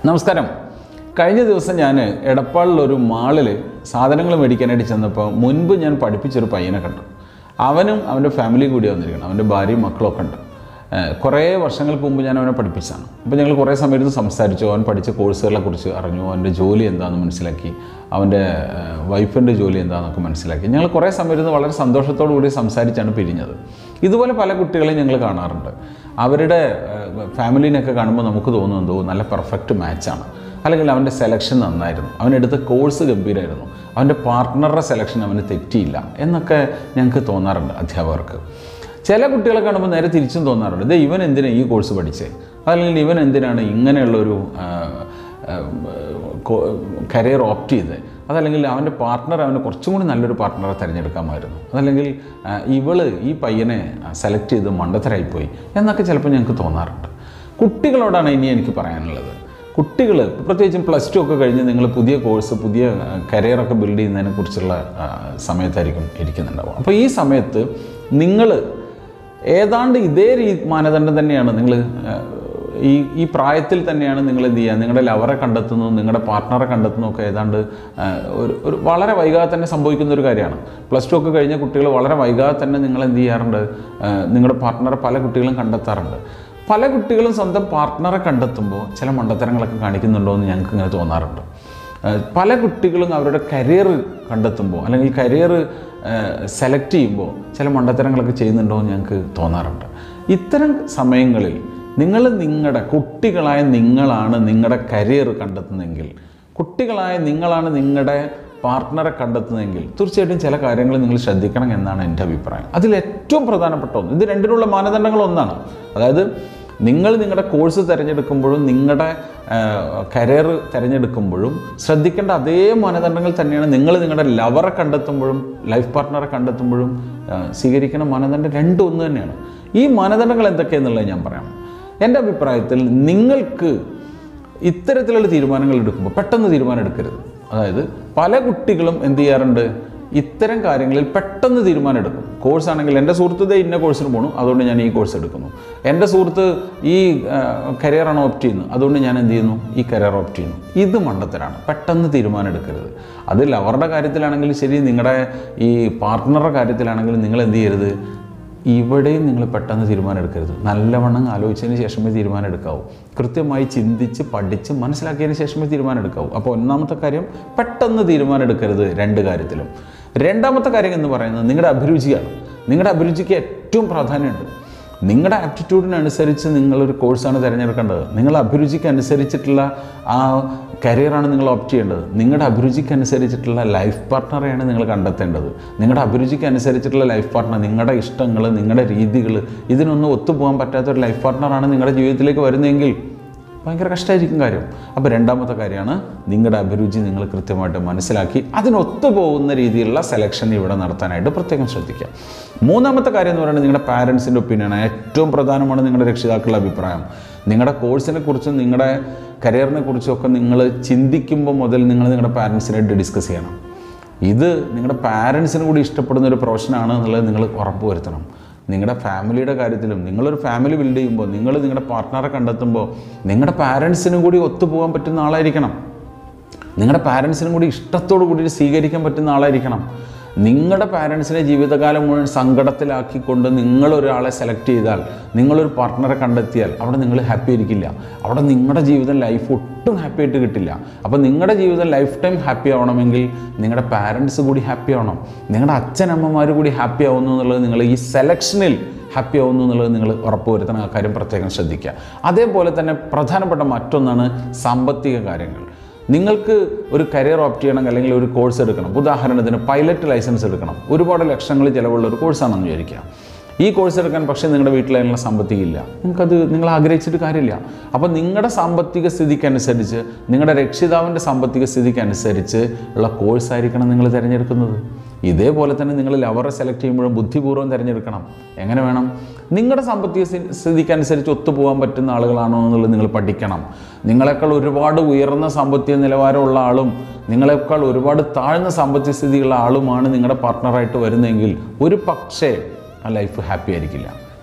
നമസ്കാരം കഴിഞ്ഞ ദിവസം ഞാൻ എടപ്പാളിലൊരു മാളിൽ സാധനങ്ങൾ മേടിക്കാനായിട്ട് ചെന്നപ്പോൾ മുൻപ് ഞാൻ പഠിപ്പിച്ചൊരു പയ്യനെ കണ്ടു അവനും അവൻ്റെ ഫാമിലിയും കൂടി വന്നിരിക്കണം അവൻ്റെ ഭാര്യയും മക്കളൊക്കെ ഉണ്ട് ഏഹ് കുറേ വർഷങ്ങൾക്ക് മുമ്പ് ഞാൻ അവനെ പഠിപ്പിച്ചാണ് അപ്പോൾ ഞങ്ങൾ കുറേ സമയത്ത് സംസാരിച്ചു അവൻ പഠിച്ച കോഴ്സുകളെ കുറിച്ച് അറിഞ്ഞു അവൻ്റെ ജോലി എന്താണെന്ന് മനസ്സിലാക്കി അവൻ്റെ വൈഫിൻ്റെ ജോലി എന്താണെന്നൊക്കെ മനസ്സിലാക്കി ഞങ്ങൾ കുറേ സമയത്ത് വളരെ സന്തോഷത്തോടു കൂടി സംസാരിച്ചാണ് പിരിഞ്ഞത് ഇതുപോലെ പല കുട്ടികളെയും ഞങ്ങൾ കാണാറുണ്ട് അവരുടെ ഫാമിലിനെയൊക്കെ കാണുമ്പോൾ നമുക്ക് തോന്നുന്നു നല്ല പെർഫെക്റ്റ് മാച്ചാണ് അല്ലെങ്കിൽ അവൻ്റെ സെലക്ഷൻ നന്നായിരുന്നു അവനെടുത്ത കോഴ്സ് ഗംഭീരമായിരുന്നു അവൻ്റെ പാർട്ട്ണറുടെ സെലക്ഷൻ അവന് തെറ്റിയില്ല എന്നൊക്കെ ഞങ്ങൾക്ക് തോന്നാറുണ്ട് അധ്യാപകർക്ക് ചില കുട്ടികളെ കാണുമ്പോൾ നേരെ തിരിച്ചും തോന്നാറുണ്ട് ഇത് ഇവൻ എന്തിനാണ് ഈ കോഴ്സ് പഠിച്ചത് അല്ലെങ്കിൽ ഇവൻ എന്തിനാണ് ഇങ്ങനെയുള്ളൊരു കരിയർ ഓപ്റ്റ് ചെയ്തത് അതല്ലെങ്കിൽ അവൻ്റെ പാർട്ട്ണർ അവന് കുറച്ചും കൂടി നല്ലൊരു പാർട്ട്ണറെ തിരഞ്ഞെടുക്കാമായിരുന്നു അതല്ലെങ്കിൽ ആ, ഇവള് ഈ പയ്യനെ സെലക്ട് ചെയ്ത് മണ്ടത്തരായിപ്പോയി എന്നൊക്കെ ചിലപ്പോൾ ഞങ്ങൾക്ക് തോന്നാറുണ്ട് കുട്ടികളോടാണ് ഇനി എനിക്ക് പറയാനുള്ളത് കുട്ടികൾ പ്രത്യേകിച്ചും പ്ലസ് ടു ഒക്കെ കഴിഞ്ഞ് നിങ്ങൾ പുതിയ കോഴ്സ് പുതിയ കരിയറൊക്കെ ബിൽഡ് ചെയ്യുന്നതിനെ കുറിച്ചുള്ള ആ, സമയത്തായിരിക്കും ഇരിക്കുന്നുണ്ടാവും അപ്പോൾ ഈ സമയത്ത് നിങ്ങൾ ഏതാണ്ട് ഇതേ രീ മാനദണ്ഡം തന്നെയാണ് നിങ്ങൾ ഈ ഈ പ്രായത്തിൽ തന്നെയാണ് നിങ്ങൾ എന്ത് ചെയ്യുക നിങ്ങളുടെ ലവറെ കണ്ടെത്തുന്നു നിങ്ങളുടെ പാർട്ട്ണറെ കണ്ടെത്തുന്നു ഒക്കെ ഏതാണ്ട് ആ, ഒരു ഒരു വളരെ വൈകാതെ തന്നെ സംഭവിക്കുന്ന ഒരു കാര്യമാണ് പ്ലസ് ടു ഒക്കെ കഴിഞ്ഞ കുട്ടികൾ വളരെ വൈകാതെ തന്നെ നിങ്ങൾ എന്ത് ചെയ്യാറുണ്ട് ആ, നിങ്ങളുടെ പാർട്ട്ണറെ പല കുട്ടികളും കണ്ടെത്താറുണ്ട് പല കുട്ടികളും സ്വന്തം പാർട്ട്ണറെ കണ്ടെത്തുമ്പോൾ ചില മണ്ടത്തരങ്ങളൊക്കെ കാണിക്കുന്നുണ്ടോ എന്ന് ഞങ്ങൾക്ക് ഇങ്ങനെ തോന്നാറുണ്ട് ഏഹ് പല കുട്ടികളും അവരുടെ കരിയർ കണ്ടെത്തുമ്പോൾ അല്ലെങ്കിൽ കരിയർ സെലക്ട് ചെയ്യുമ്പോൾ ചില മണ്ടത്തരങ്ങളൊക്കെ ചെയ്യുന്നുണ്ടോ എന്ന് ഞങ്ങൾക്ക് തോന്നാറുണ്ട് ഇത്തരം സമയങ്ങളിൽ നിങ്ങൾ നിങ്ങളുടെ കുട്ടികളായ നിങ്ങളാണ് നിങ്ങളുടെ കരിയർ കണ്ടെത്തുന്നതെങ്കിൽ കുട്ടികളായ നിങ്ങളാണ് നിങ്ങളുടെ പാർട്ട്ണറെ കണ്ടെത്തുന്നതെങ്കിൽ തീർച്ചയായിട്ടും ചില കാര്യങ്ങൾ നിങ്ങൾ ശ്രദ്ധിക്കണം എന്നാണ് എൻ്റെ അഭിപ്രായം അതിൽ ഏറ്റവും പ്രധാനപ്പെട്ട ഒന്ന് ഇത് രണ്ടിനുള്ള മാനദണ്ഡങ്ങൾ ഒന്നാണ് അതായത് നിങ്ങൾ നിങ്ങളുടെ കോഴ്സ് തിരഞ്ഞെടുക്കുമ്പോഴും നിങ്ങളുടെ കരിയർ തിരഞ്ഞെടുക്കുമ്പോഴും ശ്രദ്ധിക്കേണ്ട അതേ മാനദണ്ഡങ്ങൾ തന്നെയാണ് നിങ്ങൾ നിങ്ങളുടെ ലവറെ കണ്ടെത്തുമ്പോഴും ലൈഫ് പാർട്ട്ണറെ കണ്ടെത്തുമ്പോഴും ആ, സ്വീകരിക്കുന്ന മാനദണ്ഡം രണ്ടും ഒന്ന് തന്നെയാണ് ഈ മാനദണ്ഡങ്ങൾ എന്തൊക്കെയെന്നുള്ളത് ഞാൻ പറയാം എൻ്റെ അഭിപ്രായത്തിൽ നിങ്ങൾക്ക് ഇത്തരത്തിലുള്ള തീരുമാനങ്ങൾ എടുക്കുമ്പോൾ പെട്ടെന്ന് തീരുമാനം എടുക്കരുത് അതായത് പല കുട്ടികളും എന്ത് ചെയ്യാറുണ്ട് ഇത്തരം കാര്യങ്ങളിൽ പെട്ടെന്ന് തീരുമാനം എടുക്കും കോഴ്സ് ആണെങ്കിൽ എൻ്റെ സുഹൃത്ത് ദേ ഇന്ന കോഴ്സിന് പോകണം അതുകൊണ്ട് ഞാൻ ഈ കോഴ്സ് എടുക്കുന്നു എൻ്റെ സുഹൃത്ത് ഈ കരിയറാണ് ഓപ്റ്റ് ചെയ്യുന്നത് അതുകൊണ്ട് ഞാൻ എന്ത് ചെയ്യുന്നു ഈ കരിയർ ഓപ്റ്റ് ചെയ്യുന്നു ഇത് മണ്ടത്തരാണ് പെട്ടെന്ന് തീരുമാനം എടുക്കരുത് അത് ലവറുടെ കാര്യത്തിലാണെങ്കിലും ശരി നിങ്ങളുടെ ഈ പാർട്ട്ണറുടെ കാര്യത്തിലാണെങ്കിലും നിങ്ങൾ എന്ത് ചെയ്യരുത് ഇവിടെയും നിങ്ങൾ പെട്ടെന്ന് തീരുമാനം എടുക്കരുത് നല്ലവണ്ണം ആലോചിച്ചതിന് ശേഷമേ തീരുമാനം എടുക്കാവൂ കൃത്യമായി ചിന്തിച്ച് പഠിച്ച് മനസ്സിലാക്കിയതിന് ശേഷമേ തീരുമാനം എടുക്കാവൂ അപ്പോൾ ഒന്നാമത്തെ കാര്യം പെട്ടെന്ന് തീരുമാനം എടുക്കരുത് രണ്ട് കാര്യത്തിലും രണ്ടാമത്തെ കാര്യം എന്ന് പറയുന്നത് നിങ്ങളുടെ അഭിരുചിയാണ് നിങ്ങളുടെ അഭിരുചിക്ക് ഏറ്റവും പ്രാധാന്യമുണ്ട് നിങ്ങളുടെ ആപ്റ്റിറ്റ്യൂഡിനനുസരിച്ച് നിങ്ങളൊരു കോഴ്സാണ് തിരഞ്ഞെടുക്കേണ്ടത് നിങ്ങളുടെ അഭിരുചിക്ക് അനുസരിച്ചിട്ടുള്ള ആ കരിയറാണ് നിങ്ങൾ ഓപ്റ്റ് ചെയ്യേണ്ടത് നിങ്ങളുടെ അഭിരുചിക്ക് അനുസരിച്ചിട്ടുള്ള ലൈഫ് പാർട്ട്ണറെയാണ് നിങ്ങൾ കണ്ടെത്തേണ്ടത് നിങ്ങളുടെ അഭിരുചിക്ക് അനുസരിച്ചിട്ടുള്ള ലൈഫ് പാർട്ട്ണർ നിങ്ങളുടെ ഇഷ്ടങ്ങൾ നിങ്ങളുടെ രീതികൾ ഇതിനൊന്നും ഒത്തുപോകാൻ പറ്റാത്ത ഒരു ലൈഫ് പാർട്ട്ണറാണ് നിങ്ങളുടെ ജീവിതത്തിലേക്ക് വരുന്നതെങ്കിൽ ഭയങ്കര കഷ്ടമായിരിക്കും കാര്യം അപ്പോൾ രണ്ടാമത്തെ കാര്യമാണ് നിങ്ങളുടെ അഭിരുചി നിങ്ങൾ കൃത്യമായിട്ട് മനസ്സിലാക്കി അതിനൊത്തു പോകുന്ന രീതിയിലുള്ള സെലക്ഷൻ ഇവിടെ നടത്താനായിട്ട് പ്രത്യേകം ശ്രദ്ധിക്കുക മൂന്നാമത്തെ കാര്യം എന്ന് പറയുന്നത് നിങ്ങളുടെ പാരൻസിൻ്റെ ഒപ്പീനിയനാണ് ഏറ്റവും പ്രധാനമാണ് നിങ്ങളുടെ രക്ഷിതാക്കളുടെ അഭിപ്രായം നിങ്ങളുടെ കോഴ്സിനെ കുറിച്ചും നിങ്ങളുടെ കരിയറിനെ കുറിച്ചും ഒക്കെ നിങ്ങൾ ചിന്തിക്കുമ്പോൾ മുതൽ നിങ്ങൾ നിങ്ങളുടെ പാരൻസിനായിട്ട് ഡിസ്കസ് ചെയ്യണം ഇത് നിങ്ങളുടെ പാരൻസിന് കൂടി ഇഷ്ടപ്പെടുന്ന ഒരു പ്രൊഫഷനാണ് എന്നുള്ളത് നിങ്ങൾ ഉറപ്പ് വരുത്തണം നിങ്ങളുടെ ഫാമിലിയുടെ കാര്യത്തിലും നിങ്ങളൊരു ഫാമിലി ബിൽഡ് ചെയ്യുമ്പോൾ നിങ്ങൾ നിങ്ങളുടെ പാർട്ട്ണറെ കണ്ടെത്തുമ്പോൾ നിങ്ങളുടെ പാരൻസിനും കൂടി ഒത്തുപോകാൻ പറ്റുന്ന ആളായിരിക്കണം നിങ്ങളുടെ പാരൻസിനും കൂടി ഇഷ്ടത്തോടു കൂടി സ്വീകരിക്കാൻ പറ്റുന്ന ആളായിരിക്കണം നിങ്ങളുടെ പാരൻസിനെ ജീവിതകാലം മുഴുവൻ സങ്കടത്തിലാക്കിക്കൊണ്ട് നിങ്ങളൊരാളെ സെലക്ട് ചെയ്താൽ നിങ്ങളൊരു പാർട്ട്ണറെ കണ്ടെത്തിയാൽ അവിടെ നിങ്ങൾ ഹാപ്പി ആയിരിക്കില്ല അവിടെ നിങ്ങളുടെ ജീവിതം ലൈഫ് ഒട്ടും ഹാപ്പി ആയിട്ട് കിട്ടില്ല അപ്പോൾ നിങ്ങളുടെ ജീവിതം ലൈഫ് ടൈം ഹാപ്പി ആവണമെങ്കിൽ നിങ്ങളുടെ പാരൻസ് കൂടി ഹാപ്പി ആവണം നിങ്ങളുടെ അച്ഛനമ്മമാർ കൂടി ഹാപ്പി ആവുന്നു എന്നുള്ളത് നിങ്ങൾ ഈ സെലക്ഷനിൽ ഹാപ്പി ആവുന്നു എന്നുള്ളത് നിങ്ങൾ ഉറപ്പുവരുത്തണം ആ കാര്യം പ്രത്യേകം ശ്രദ്ധിക്കുക അതേപോലെ തന്നെ പ്രധാനപ്പെട്ട മറ്റൊന്നാണ് സാമ്പത്തിക കാര്യങ്ങൾ നിങ്ങൾക്ക് ഒരു കരിയർ ഓപ്റ്റ് ചെയ്യണം അല്ലെങ്കിൽ ഒരു കോഴ്സ് എടുക്കണം ഉദാഹരണത്തിന് പൈലറ്റ് ലൈസൻസ് എടുക്കണം ഒരുപാട് ലക്ഷങ്ങൾ ചിലവുള്ള ഒരു കോഴ്സാണെന്ന് വിചാരിക്കുക ഈ കോഴ്സ് എടുക്കാൻ പക്ഷേ നിങ്ങളുടെ വീട്ടിൽ അതിനുള്ള സാമ്പത്തികം ഇല്ല നിങ്ങൾക്കത് നിങ്ങൾ ആഗ്രഹിച്ചിട്ട് കാര്യമില്ല അപ്പോൾ നിങ്ങളുടെ സാമ്പത്തിക സ്ഥിതിക്കനുസരിച്ച് നിങ്ങളുടെ രക്ഷിതാവിൻ്റെ സാമ്പത്തിക സ്ഥിതിക്കനുസരിച്ച് ഉള്ള കോഴ്സായിരിക്കണം നിങ്ങൾ തിരഞ്ഞെടുക്കുന്നത് ഇതേപോലെ തന്നെ നിങ്ങൾ ലവറെ സെലക്ട് ചെയ്യുമ്പോഴും ബുദ്ധിപൂർവ്വം തിരഞ്ഞെടുക്കണം എങ്ങനെ വേണം നിങ്ങളുടെ സാമ്പത്തിക സ്ഥി- സ്ഥിതിക്കനുസരിച്ച് ഒത്തുപോകാൻ പറ്റുന്ന ആളുകളാണോ എന്നുള്ളത് നിങ്ങൾ പഠിക്കണം നിങ്ങളെക്കാൾ ഒരുപാട് ഉയർന്ന സാമ്പത്തിക നിലവാരമുള്ള ആളും നിങ്ങളെക്കാൾ ഒരുപാട് താഴ്ന്ന സാമ്പത്തിക സ്ഥിതിയുള്ള ആളുമാണ് നിങ്ങളുടെ പാർട്ട്ണറായിട്ട് വരുന്നതെങ്കിൽ ഒരു പക്ഷേ ആ ലൈഫ് ഹാപ്പി ആയിരിക്കില്ല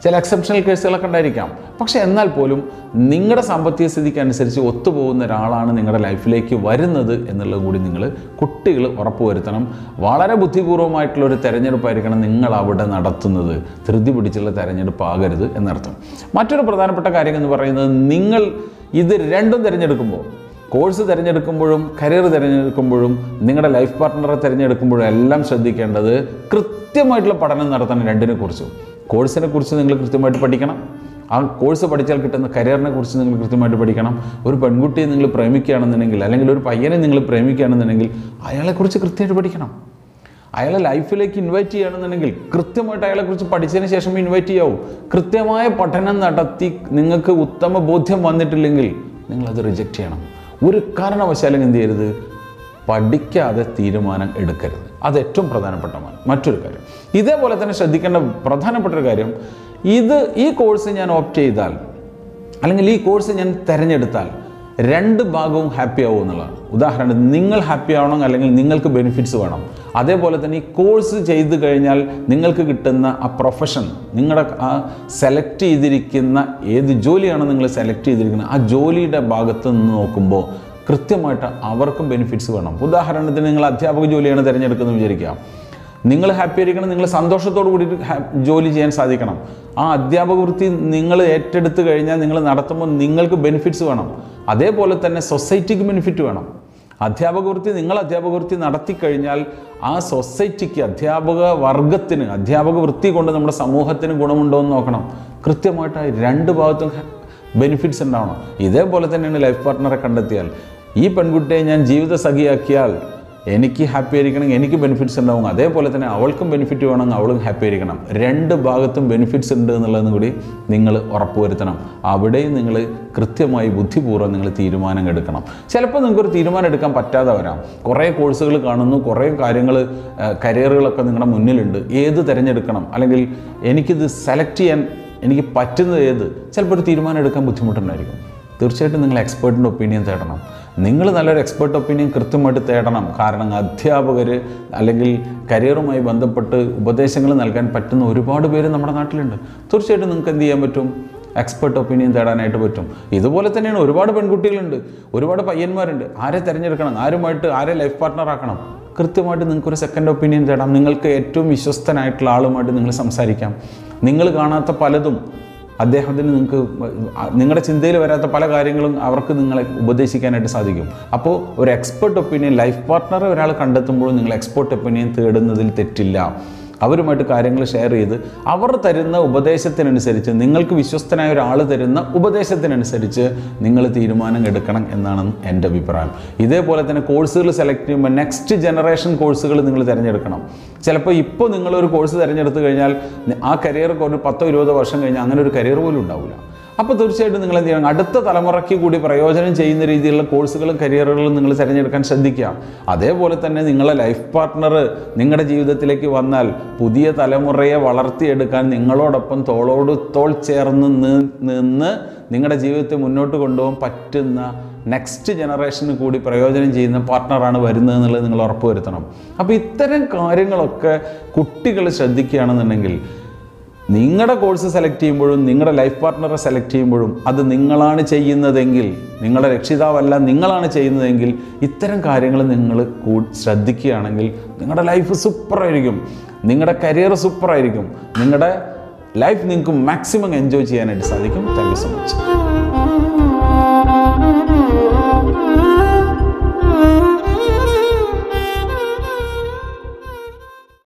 ചില എക്സെപ്ഷണൽ കേസുകളൊക്കെ ഉണ്ടായിരിക്കാം പക്ഷേ എന്നാൽ പോലും നിങ്ങളുടെ സാമ്പത്തിക സ്ഥിതിക്ക് അനുസരിച്ച് ഒത്തുപോകുന്ന ഒരാളാണ് നിങ്ങളുടെ ലൈഫിലേക്ക് വരുന്നത് എന്നുള്ളത് കൂടി നിങ്ങൾ കുട്ടികൾ ഉറപ്പുവരുത്തണം വളരെ ബുദ്ധിപൂർവ്വമായിട്ടുള്ള ഒരു തെരഞ്ഞെടുപ്പായിരിക്കണം നിങ്ങൾ അവിടെ നടത്തുന്നത് ധൃതി പിടിച്ചുള്ള തെരഞ്ഞെടുപ്പാകരുത് എന്നർത്ഥം മറ്റൊരു പ്രധാനപ്പെട്ട കാര്യം എന്ന് പറയുന്നത് നിങ്ങൾ ഇത് രണ്ടും തിരഞ്ഞെടുക്കുമ്പോൾ കോഴ്സ് തിരഞ്ഞെടുക്കുമ്പോഴും കരിയർ തിരഞ്ഞെടുക്കുമ്പോഴും നിങ്ങളുടെ ലൈഫ് പാർട്ട്ണറെ തിരഞ്ഞെടുക്കുമ്പോഴും എല്ലാം ശ്രദ്ധിക്കേണ്ടത് കൃത്യമായിട്ടുള്ള പഠനം നടത്തണം രണ്ടിനെ കുറിച്ചും കോഴ്സിനെ കുറിച്ച് നിങ്ങൾ കൃത്യമായിട്ട് പഠിക്കണം ആ കോഴ്സ് പഠിച്ചാൽ കിട്ടുന്ന കരിയറിനെ കുറിച്ച് നിങ്ങൾ കൃത്യമായിട്ട് പഠിക്കണം ഒരു പെൺകുട്ടിയെ നിങ്ങൾ പ്രേമിക്കുകയാണെന്നുണ്ടെങ്കിൽ അല്ലെങ്കിൽ ഒരു പയ്യനെ നിങ്ങൾ പ്രേമിക്കുകയാണെന്നുണ്ടെങ്കിൽ അയാളെക്കുറിച്ച് കൃത്യമായിട്ട് പഠിക്കണം അയാളെ ലൈഫിലേക്ക് ഇൻവൈറ്റ് ചെയ്യുകയാണെന്നുണ്ടെങ്കിൽ കൃത്യമായിട്ട് അയാളെക്കുറിച്ച് പഠിച്ചതിന് ശേഷം ഇൻവൈറ്റ് ചെയ്യാവൂ കൃത്യമായ പഠനം നടത്തി നിങ്ങൾക്ക് ഉത്തമ ബോധ്യം വന്നിട്ടില്ലെങ്കിൽ നിങ്ങളത് റിജക്റ്റ് ചെയ്യണം ഒരു കാരണവശാലും എന്ത് ചെയ്യരുത് പഠിക്കാതെ തീരുമാനം എടുക്കരുത് അത് ഏറ്റവും പ്രധാനപ്പെട്ട മ- മറ്റൊരു കാര്യം ഇതേപോലെ തന്നെ ശ്രദ്ധിക്കേണ്ട പ്രധാനപ്പെട്ട ഒരു കാര്യം ഇത് ഈ കോഴ്സ് ഞാൻ ഓപ്റ്റ് ചെയ്താൽ അല്ലെങ്കിൽ ഈ കോഴ്സ് ഞാൻ തിരഞ്ഞെടുത്താൽ രണ്ട് ഭാഗവും ഹാപ്പി ആവും എന്നുള്ളതാണ് ഉദാഹരണത്തിന് നിങ്ങൾ ഹാപ്പി ആവണം അല്ലെങ്കിൽ നിങ്ങൾക്ക് ബെനിഫിറ്റ്സ് വേണം അതേപോലെ തന്നെ ഈ കോഴ്സ് ചെയ്ത് കഴിഞ്ഞാൽ നിങ്ങൾക്ക് കിട്ടുന്ന ആ പ്രൊഫഷൻ നിങ്ങളുടെ ആ സെലക്ട് ചെയ്തിരിക്കുന്ന ഏത് ജോലിയാണോ നിങ്ങൾ സെലക്ട് ചെയ്തിരിക്കുന്നത് ആ ജോലിയുടെ ഭാഗത്ത് നിന്ന് നോക്കുമ്പോൾ കൃത്യമായിട്ട് അവർക്കും ബെനിഫിറ്റ്സ് വേണം ഉദാഹരണത്തിന് നിങ്ങൾ അധ്യാപക ജോലിയാണ് തിരഞ്ഞെടുക്കുന്നത് വിചാരിക്കുക നിങ്ങൾ ഹാപ്പി ആയിരിക്കണം നിങ്ങൾ സന്തോഷത്തോടു കൂടിയിട്ട് ഹാ- ജോലി ചെയ്യാൻ സാധിക്കണം ആ അധ്യാപക വൃത്തി നിങ്ങൾ ഏറ്റെടുത്ത് കഴിഞ്ഞാൽ നിങ്ങൾ നടത്തുമ്പോൾ നിങ്ങൾക്ക് ബെനിഫിറ്റ്സ് വേണം അതേപോലെ തന്നെ സൊസൈറ്റിക്ക് ബെനിഫിറ്റ് വേണം അധ്യാപക വൃത്തി നിങ്ങൾ അധ്യാപക വൃത്തി നടത്തി കഴിഞ്ഞാൽ ആ സൊസൈറ്റിക്ക് അധ്യാപക വർഗത്തിന് അധ്യാപക വൃത്തി കൊണ്ട് നമ്മുടെ സമൂഹത്തിന് ഗുണമുണ്ടോ എന്ന് നോക്കണം കൃത്യമായിട്ട് ആ രണ്ട് ഭാഗത്തും ബെനിഫിറ്റ്സ് ഉണ്ടാവണം ഇതേപോലെ തന്നെയാണ് ലൈഫ് പാർട്ട്ണറെ കണ്ടെത്തിയാൽ ഈ പെൺകുട്ടിയെ ഞാൻ ജീവിത സഖിയാക്കിയാൽ എനിക്ക് ഹാപ്പി ആയിരിക്കണം എനിക്ക് ബെനിഫിറ്റ്സ് ഉണ്ടാവും അതേപോലെ തന്നെ അവൾക്കും ബെനിഫിറ്റ് വേണമെങ്കിൽ അവളും ഹാപ്പി ആയിരിക്കണം രണ്ട് ഭാഗത്തും ബെനിഫിറ്റ്സ് ഉണ്ട് എന്നുള്ളതും കൂടി നിങ്ങൾ ഉറപ്പുവരുത്തണം അവിടെയും നിങ്ങൾ കൃത്യമായി ബുദ്ധിപൂർവ്വം നിങ്ങൾ തീരുമാനം എടുക്കണം ചിലപ്പോൾ നിങ്ങൾക്കൊരു തീരുമാനം എടുക്കാൻ പറ്റാതെ വരാം കുറേ കോഴ്സുകൾ കാണുന്നു കുറേ കാര്യങ്ങൾ കരിയറുകളൊക്കെ നിങ്ങളുടെ മുന്നിലുണ്ട് ഏത് തിരഞ്ഞെടുക്കണം അല്ലെങ്കിൽ എനിക്കിത് സെലക്ട് ചെയ്യാൻ എനിക്ക് പറ്റുന്നത് ഏത് ചിലപ്പോൾ ഒരു തീരുമാനം എടുക്കാൻ ബുദ്ധിമുട്ടുണ്ടായിരിക്കും തീർച്ചയായിട്ടും നിങ്ങൾ എക്സ്പേർട്ടിൻ്റെ ഒപ്പീനിയൻ തേടണം നിങ്ങൾ നല്ലൊരു എക്സ്പേർട്ട് ഒപ്പീനിയൻ കൃത്യമായിട്ട് തേടണം കാരണം അധ്യാപകർ അല്ലെങ്കിൽ കരിയറുമായി ബന്ധപ്പെട്ട് ഉപദേശങ്ങൾ നൽകാൻ പറ്റുന്ന ഒരുപാട് പേര് നമ്മുടെ നാട്ടിലുണ്ട് തീർച്ചയായിട്ടും നിങ്ങൾക്ക് എന്ത് ചെയ്യാൻ പറ്റും എക്സ്പേർട്ട് ഒപ്പീനിയൻ തേടാനായിട്ട് പറ്റും ഇതുപോലെ തന്നെയാണ് ഒരുപാട് പെൺകുട്ടികളുണ്ട് ഒരുപാട് പയ്യന്മാരുണ്ട് ആരെ തിരഞ്ഞെടുക്കണം ആരുമായിട്ട് ആരെ ലൈഫ് പാർട്ട്ണർ ആക്കണം കൃത്യമായിട്ട് നിങ്ങൾക്കൊരു സെക്കൻഡ് ഒപ്പീനിയൻ തേടാം നിങ്ങൾക്ക് ഏറ്റവും വിശ്വസ്തനായിട്ടുള്ള ആളുമായിട്ട് നിങ്ങൾ സംസാരിക്കാം നിങ്ങൾ കാണാത്ത പലതും അദ്ദേഹത്തിന് നിങ്ങൾക്ക് നിങ്ങളുടെ ചിന്തയിൽ വരാത്ത പല കാര്യങ്ങളും അവർക്ക് നിങ്ങളെ ഉപദേശിക്കാനായിട്ട് സാധിക്കും അപ്പോൾ ഒരു എക്സ്പെർട്ട് ഒപ്പീനിയൻ ലൈഫ് പാർട്ട്ണറെ ഒരാൾ കണ്ടെത്തുമ്പോഴും നിങ്ങൾ എക്സ്പെർട്ട് ഒപ്പീനിയൻ തേടുന്നതിൽ തെറ്റില്ല അവരുമായിട്ട് കാര്യങ്ങൾ ഷെയർ ചെയ്ത് അവർ തരുന്ന ഉപദേശത്തിനനുസരിച്ച് നിങ്ങൾക്ക് വിശ്വസ്തനായ ഒരാൾ തരുന്ന ഉപദേശത്തിനനുസരിച്ച് നിങ്ങൾ തീരുമാനം എടുക്കണം എന്നാണ് എൻ്റെ അഭിപ്രായം ഇതേപോലെ തന്നെ കോഴ്സുകൾ സെലക്ട് ചെയ്യുമ്പോൾ നെക്സ്റ്റ് ജനറേഷൻ കോഴ്സുകൾ നിങ്ങൾ തിരഞ്ഞെടുക്കണം ചിലപ്പോൾ ഇപ്പോൾ നിങ്ങളൊരു കോഴ്സ് തിരഞ്ഞെടുത്ത് കഴിഞ്ഞാൽ ആ കരിയർ ഒരു പത്തോ ഇരുപതോ വർഷം കഴിഞ്ഞാൽ അങ്ങനെ ഒരു കരിയർ പോലും ഉണ്ടാവില്ല അപ്പോൾ തീർച്ചയായിട്ടും നിങ്ങൾ എന്ത് ചെയ്യണം അടുത്ത തലമുറയ്ക്ക് കൂടി പ്രയോജനം ചെയ്യുന്ന രീതിയിലുള്ള കോഴ്സുകളും കരിയറുകളും നിങ്ങൾ തിരഞ്ഞെടുക്കാൻ ശ്രദ്ധിക്കുക അതേപോലെ തന്നെ നിങ്ങളെ ലൈഫ് പാർട്ട്ണർ നിങ്ങളുടെ ജീവിതത്തിലേക്ക് വന്നാൽ പുതിയ തലമുറയെ വളർത്തിയെടുക്കാൻ നിങ്ങളോടൊപ്പം തോളോട് തോൾ ചേർന്ന് നി- നിന്ന് നിങ്ങളുടെ ജീവിതത്തെ മുന്നോട്ട് കൊണ്ടുപോകാൻ പറ്റുന്ന നെക്സ്റ്റ് ജനറേഷന് കൂടി പ്രയോജനം ചെയ്യുന്ന പാർട്ട്ണറാണ് വരുന്നത് എന്നുള്ളത് നിങ്ങൾ ഉറപ്പുവരുത്തണം അപ്പോൾ ഇത്തരം കാര്യങ്ങളൊക്കെ കുട്ടികൾ ശ്രദ്ധിക്കുകയാണെന്നുണ്ടെങ്കിൽ നിങ്ങളുടെ കോഴ്സ് സെലക്ട് ചെയ്യുമ്പോഴും നിങ്ങളുടെ ലൈഫ് പാർട്ട്ണറെ സെലക്ട് ചെയ്യുമ്പോഴും അത് നിങ്ങളാണ് ചെയ്യുന്നതെങ്കിൽ നിങ്ങളുടെ രക്ഷിതാവല്ല നിങ്ങളാണ് ചെയ്യുന്നതെങ്കിൽ ഇത്തരം കാര്യങ്ങൾ നിങ്ങൾ കൂ ശ്രദ്ധിക്കുകയാണെങ്കിൽ നിങ്ങളുടെ ലൈഫ് സൂപ്പറായിരിക്കും നിങ്ങളുടെ കരിയർ സൂപ്പറായിരിക്കും നിങ്ങളുടെ ലൈഫ് നിങ്ങൾക്ക് മാക്സിമം എൻജോയ് ചെയ്യാനായിട്ട് സാധിക്കും താങ്ക് യു സോ മച്ച്